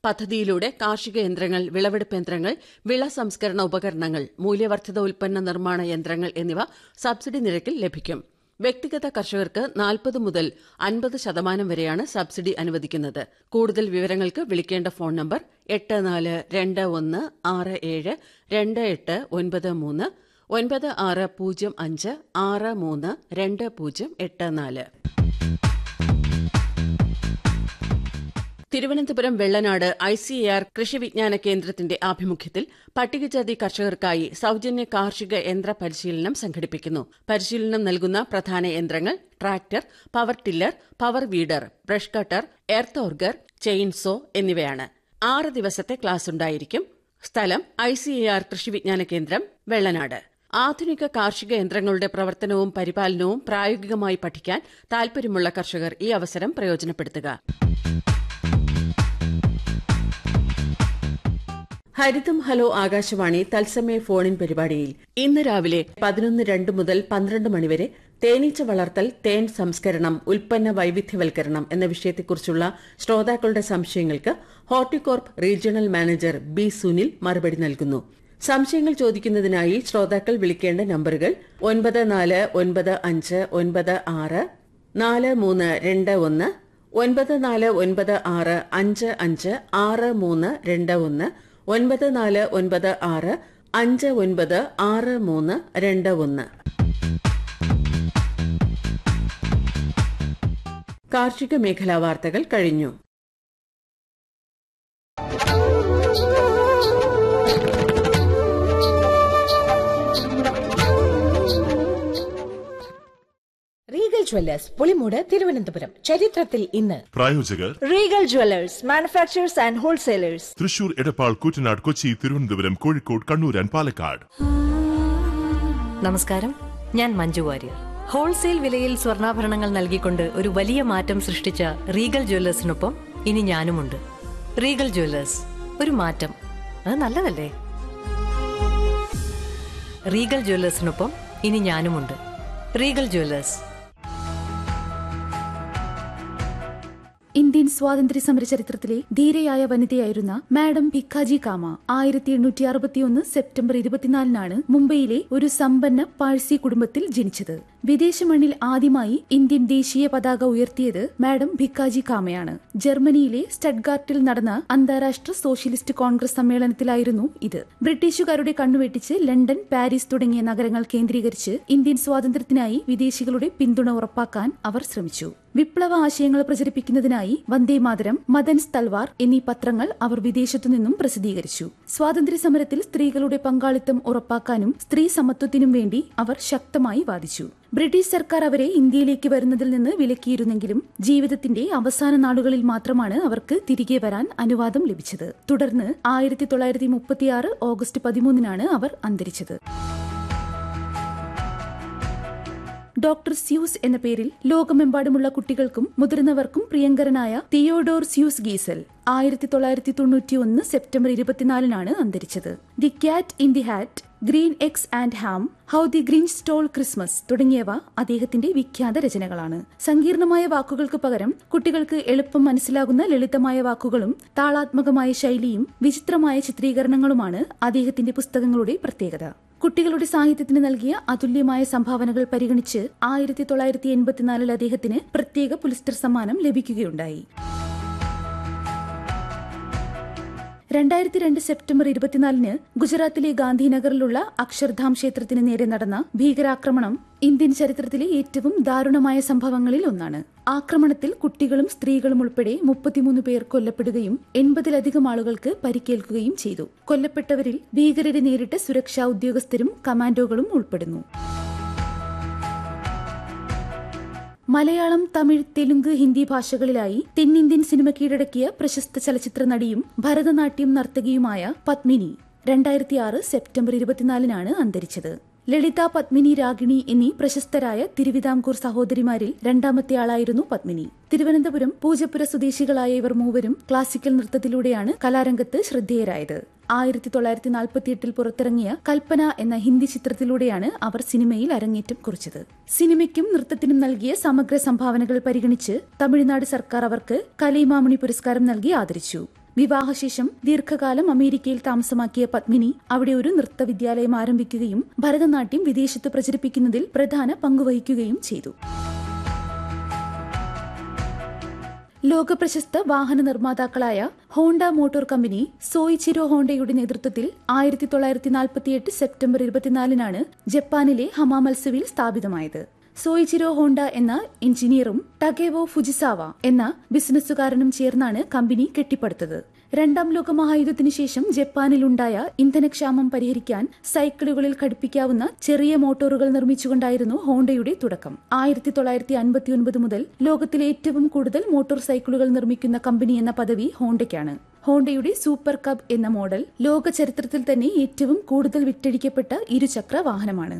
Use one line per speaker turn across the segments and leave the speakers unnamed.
പദ്ധതിയിലൂടെ കാർഷിക യന്ത്രങ്ങൾ വിളവെടുപ്പ് യന്ത്രങ്ങൾ വിള സംസ്കരണ ഉപകരണങ്ങൾ മൂല്യവർദ്ധിത ഉൽപ്പന്ന നിർമ്മാണ യന്ത്രങ്ങൾ എന്നിവ സബ്സിഡി നിരക്കിൽ ലഭിക്കും വ്യക്തിഗത കർഷകർക്ക് നാൽപ്പത് മുതൽ അൻപത് ശതമാനം വരെയാണ് സബ്സിഡി അനുവദിക്കുന്നത് കൂടുതൽ വിവരങ്ങൾക്ക് വിളിക്കേണ്ട ഫോൺ നമ്പർ എട്ട് നാല് രണ്ട് ഒന്ന് ആറ് ഏഴ് രണ്ട് എട്ട് ഒൻപത് മൂന്ന് ഒൻപത് ആറ് പൂജ്യം അഞ്ച് ആറ് മൂന്ന് രണ്ട് പൂജ്യം എട്ട് നാല് Thiruvananthapuram Vellanad I C A R കൃഷി വിജ്ഞാന കേന്ദ്രത്തിന്റെ ആഭിമുഖ്യത്തിൽ പട്ടികജാതി കർഷകർക്കായി സൌജന്യ കാർഷിക യന്ത്ര പരിശീലനം സംഘടിപ്പിക്കുന്നു പരിശീലനം നൽകുന്ന പ്രധാന യന്ത്രങ്ങൾ tractor power tiller power weeder brush cutter earth ഓർഗർ ചെയിൻസോ എന്നിവയാണ് ആറ് ദിവസത്തെ ക്ലാസ് ഉണ്ടായിരിക്കും സ്ഥലം ഐ സി എ ആർ കൃഷി വിജ്ഞാന കേന്ദ്രം വെള്ളനാട് ആധുനിക കാർഷിക യന്ത്രങ്ങളുടെ പ്രവർത്തനവും പരിപാലനവും പ്രായോഗികമായി പഠിക്കാൻ താൽപര്യമുള്ള കർഷകർ ഈ അവസരം പ്രയോജനപ്പെടുത്തുക ഹരിതം ഹലോ ആകാശവാണി തത്സമയ ഫോണിൻ പരിപാടിയിൽ ഇന്ന് രാവിലെ പതിനൊന്ന് രണ്ട് മുതൽ പന്ത്രണ്ട് മണിവരെ തേനീച്ച വളർത്തൽ തേൻ സംസ്കരണം ഉൽപ്പന്ന വൈവിധ്യവൽക്കരണം എന്ന വിഷയത്തെക്കുറിച്ചുള്ള ശ്രോതാക്കളുടെ സംശയങ്ങൾക്ക് Horticorp regional manager B Sunil മറുപടി നൽകുന്നു സംശയങ്ങൾ ചോദിക്കുന്നതിനായി ശ്രോതാക്കൾ വിളിക്കേണ്ട നമ്പറുകൾ ഒൻപത് നാല് ഒൻപത് അഞ്ച് ഒൻപത് ആറ് നാല് മൂന്ന് രണ്ട് ഒന്ന് ഒൻപത് നാല് ഒൻപത് ആറ് അഞ്ച് അഞ്ച് ആറ് മൂന്ന് രണ്ട് ഒന്ന് ഒൻപത് നാല് ഒൻപത് ആറ് അഞ്ച് ഒൻപത് ആറ് മൂന്ന് രണ്ട് ഒന്ന് കാർഷിക മേഖലാ വാർത്തകൾ കഴിഞ്ഞു
റീഗൽ ജ്വല്ലേഴ്സ് പുളിമൂട് തിരുവനന്തപുരം ചരിത്രത്തിൽ ഇന്ന്
പ്രായോജകർ
Regal jewellers manufacturers and wholesalers
Thrissur Edappal Koottanad Kochi Thiruvananthapuram Kozhikode Kannur and Palakkad
നമസ്കാരം ഞാൻ മഞ്ജു വാര്യർ ഹോൾസെയിൽ വിലയിൽ സ്വർണ്ണാഭരണങ്ങൾ നൽകിക്കൊണ്ട് ഒരു വലിയ മാറ്റം സൃഷ്ടിച്ച റീഗൽ ജ്വല്ലേഴ്സിനൊപ്പം ഇനി ഞാനുമുണ്ട് റീഗൽ ജ്വല്ലേഴ്സ് ഒരു മാറ്റം അത് നല്ലതല്ലേ റീഗൽ ജ്വല്ലേഴ്സിനൊപ്പം ഇനി ഞാനുമുണ്ട് റീഗൽ ജ്വല്ലേഴ്സ്
ഇന്ത്യൻ സ്വാതന്ത്ര്യ സമര ചരിത്രത്തിലെ ധീരയായ വനിതയായിരുന്ന മാഡം ഭിക്കാജി കാമ ആയിരത്തി എണ്ണൂറ്റി അറുപത്തിയൊന്ന് സെപ്റ്റംബർ ഇരുപത്തിനാലിനാണ് മുംബൈയിലെ ഒരു സമ്പന്ന പാഴ്സി കുടുംബത്തിൽ ജനിച്ചത് വിദേശ മണ്ണിൽ ആദ്യമായി ഇന്ത്യൻ ദേശീയ പതാക ഉയർത്തിയത് മാഡം ഭിക്കാജി കാമയാണ് ജർമ്മനിയിലെ സ്റ്റഡ്ഗാർട്ടിൽ നടന്ന അന്താരാഷ്ട്ര സോഷ്യലിസ്റ്റ് കോൺഗ്രസ് സമ്മേളനത്തിലായിരുന്നു ഇത് ബ്രിട്ടീഷുകാരുടെ കണ്ണുവെട്ടിച്ച് ലണ്ടൻ പാരീസ് തുടങ്ങിയ നഗരങ്ങൾ കേന്ദ്രീകരിച്ച് ഇന്ത്യൻ സ്വാതന്ത്ര്യത്തിനായി വിദേശികളുടെ പിന്തുണ ഉറപ്പാക്കാൻ അവർ ശ്രമിച്ചു വിപ്ലവ ആശയങ്ങൾ പ്രചരിപ്പിക്കുന്നതിനായി വന്ദേമാതരം മദൻ തൽവാർ എന്നീ പത്രങ്ങൾ അവർ വിദേശത്തു നിന്നും പ്രസിദ്ധീകരിച്ചു സ്വാതന്ത്ര്യ സമരത്തിൽ സ്ത്രീകളുടെ പങ്കാളിത്തം ഉറപ്പാക്കാനും സ്ത്രീ സമത്വത്തിനും വേണ്ടി അവർ ശക്തമായി വാദിച്ചു ബ്രിട്ടീഷ് സർക്കാർ അവരെ ഇന്ത്യയിലേക്ക് വരുന്നതിൽ നിന്ന് വിലക്കിയിരുന്നെങ്കിലും ജീവിതത്തിന്റെ അവസാന നാളുകളിൽ മാത്രമാണ് അവർക്ക് തിരികെ വരാൻ അനുവാദം ലഭിച്ചത് തുടർന്ന് ആയിരത്തി തൊള്ളായിരത്തി മുപ്പത്തിയാറ് ഓഗസ്റ്റ് പതിമൂന്നിനാണ് അവർ അന്തരിച്ചത് ഡോക്ടർ സ്യൂസ് എന്ന പേരിൽ ലോകമെമ്പാടുമുള്ള കുട്ടികൾക്കും മുതിർന്നവർക്കും പ്രിയങ്കരനായ തിയോഡോർ സ്യൂസ് ഗീസൽ ആയിരത്തി തൊള്ളായിരത്തി തൊണ്ണൂറ്റി ഒന്ന് സെപ്റ്റംബർ ഇരുപത്തിനാലിനാണ് അന്തരിച്ചത് the cat in the hat green eggs and ham how the Grinch stole Christmas തുടങ്ങിയവ അദ്ദേഹത്തിന്റെ വിഖ്യാത രചനകളാണ് സങ്കീർണമായ വാക്കുകൾക്ക് പകരം കുട്ടികൾക്ക് എളുപ്പം മനസ്സിലാകുന്ന ലളിതമായ വാക്കുകളും താളാത്മകമായ ശൈലിയും വിചിത്രമായ ചിത്രീകരണങ്ങളുമാണ് അദ്ദേഹത്തിന്റെ പുസ്തകങ്ങളുടെ പ്രത്യേകത കുട്ടികളുടെ സാഹിത്യത്തിന് നൽകിയ അതുല്യമായ സംഭാവനകൾ പരിഗണിച്ച് ആയിരത്തി തൊള്ളായിരത്തി എൺപത്തിനാലിൽ അദ്ദേഹത്തിന് പ്രത്യേക പുലിസ്റ്റർ സമ്മാനം ലഭിക്കുകയുണ്ടായി രണ്ടായിരത്തി രണ്ട് സെപ്റ്റംബർ ഇരുപത്തിനാലിന് ഗുജറാത്തിലെ ഗാന്ധിനഗറിലുള്ള അക്ഷർധാം ക്ഷേത്രത്തിന് നേരെ നടന്ന ഭീകരാക്രമണം ഇന്ത്യൻ ചരിത്രത്തിലെ ഏറ്റവും ദാരുണമായ സംഭവങ്ങളിൽ ഒന്നാണ് ആക്രമണത്തിൽ കുട്ടികളും സ്ത്രീകളും ഉൾപ്പെടെ മുപ്പത്തിമൂന്ന് പേർ കൊല്ലപ്പെടുകയും എൺപതിലധികം ആളുകൾക്ക് പരിക്കേൽക്കുകയും ചെയ്തു കൊല്ലപ്പെട്ടവരിൽ ഭീകരരെ നേരിട്ട സുരക്ഷാ ഉദ്യോഗസ്ഥരും കമാൻഡോകളും ഉൾപ്പെടുന്നു മലയാളം തമിഴ് തെലുങ്ക് ഹിന്ദി ഭാഷകളിലായി തെന്നിന്ത്യൻ സിനിമ കീഴടക്കിയ പ്രശസ്ത ചലച്ചിത്ര നടിയും ഭരതനാട്യം നർത്തകിയുമായ പത്മിനി രണ്ടായിരത്തി ആറ് സെപ്റ്റംബർ ഇരുപത്തിനാലിനാണ് അന്തരിച്ചത് ലളിത പത്മിനി രാഗിണി എന്നീ പ്രശസ്തരായ തിരുവിതാംകൂർ സഹോദരിമാരിൽ രണ്ടാമത്തെ ആളായിരുന്നു പത്മിനി തിരുവനന്തപുരം പൂജപ്പുര സ്വദേശികളായ ഇവർ മൂവരും ക്ലാസിക്കൽ നൃത്തത്തിലൂടെയാണ് കലാരംഗത്ത് ശ്രദ്ധേയരായത് ആയിരത്തി തൊള്ളായിരത്തി നാൽപ്പത്തിയെട്ടിൽ പുറത്തിറങ്ങിയ കൽപ്പന എന്ന ഹിന്ദി ചിത്രത്തിലൂടെയാണ് അവർ സിനിമയിൽ അരങ്ങേറ്റം കുറിച്ചത് സിനിമയ്ക്കും നൃത്തത്തിനും നൽകിയ സമഗ്ര സംഭാവനകൾ പരിഗണിച്ച് തമിഴ്നാട് സർക്കാർ അവർക്ക് കലൈമാമണി പുരസ്കാരം നൽകി ആദരിച്ചു വിവാഹശേഷം ദീർഘകാലം അമേരിക്കയിൽ താമസമാക്കിയ പത്മിനി അവിടെ ഒരു നൃത്തവിദ്യാലയം ആരംഭിക്കുകയും ഭരതനാട്യം വിദേശത്ത് പ്രചരിപ്പിക്കുന്നതിൽ പ്രധാന പങ്കുവഹിക്കുകയും ചെയ്തു ലോകപ്രശസ്ത വാഹന നിർമ്മാതാക്കളായ ഹോണ്ട മോട്ടോർ കമ്പനി സോയിച്ചിരോ ഹോണ്ടയുടെ നേതൃത്വത്തിൽ ആയിരത്തി തൊള്ളായിരത്തി നാൽപ്പത്തിയെട്ട് സെപ്റ്റംബർ ഇരുപത്തിനാലിനാണ് ജപ്പാനിലെ ഹമാമത്സുവിൽ സ്ഥാപിതമായത് സോയിച്ചിരോ ഹോണ്ട എന്ന എഞ്ചിനീയറും ടഗേവോ ഫുജിസാവ എന്ന ബിസിനസ്സുകാരനും ചേർന്നാണ് കമ്പനി കെട്ടിപ്പടുത്തത് രണ്ടാം ലോക മഹായുദ്ധത്തിനു ശേഷം ജപ്പാനിലുണ്ടായ ഇന്ധനക്ഷാമം പരിഹരിക്കാൻ സൈക്കിളുകളിൽ ഘടിപ്പിക്കാവുന്ന ചെറിയ മോട്ടോറുകൾ നിർമ്മിച്ചുകൊണ്ടായിരുന്നു ഹോണ്ടയുടെ തുടക്കം ആയിരത്തി തൊള്ളായിരത്തി അൻപത്തിയൊൻപത് മുതൽ ലോകത്തിലെ ഏറ്റവും കൂടുതൽ മോട്ടോർ സൈക്കിളുകൾ നിർമ്മിക്കുന്ന കമ്പനി എന്ന പദവി ഹോണ്ടയ്ക്കാണ് ഹോണ്ടയുടെ സൂപ്പർ കബ് എന്ന മോഡൽ ലോക ചരിത്രത്തിൽ തന്നെ ഏറ്റവും കൂടുതൽ വിറ്റഴിക്കപ്പെട്ട ഇരുചക്ര വാഹനമാണ്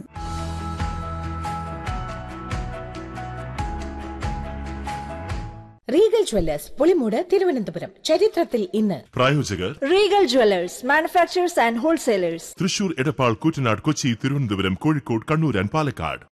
റീഗൽ ജ്വല്ലേഴ്സ് പുളിമൂട് തിരുവനന്തപുരം ചരിത്രത്തിൽ ഇന്ന്
പ്രായോജകർ
Regal Jewelers, manufacturers and wholesalers.
Thrissur Edappal Koottanad Kochi Thiruvananthapuram Kozhikode Kannur and Palakkad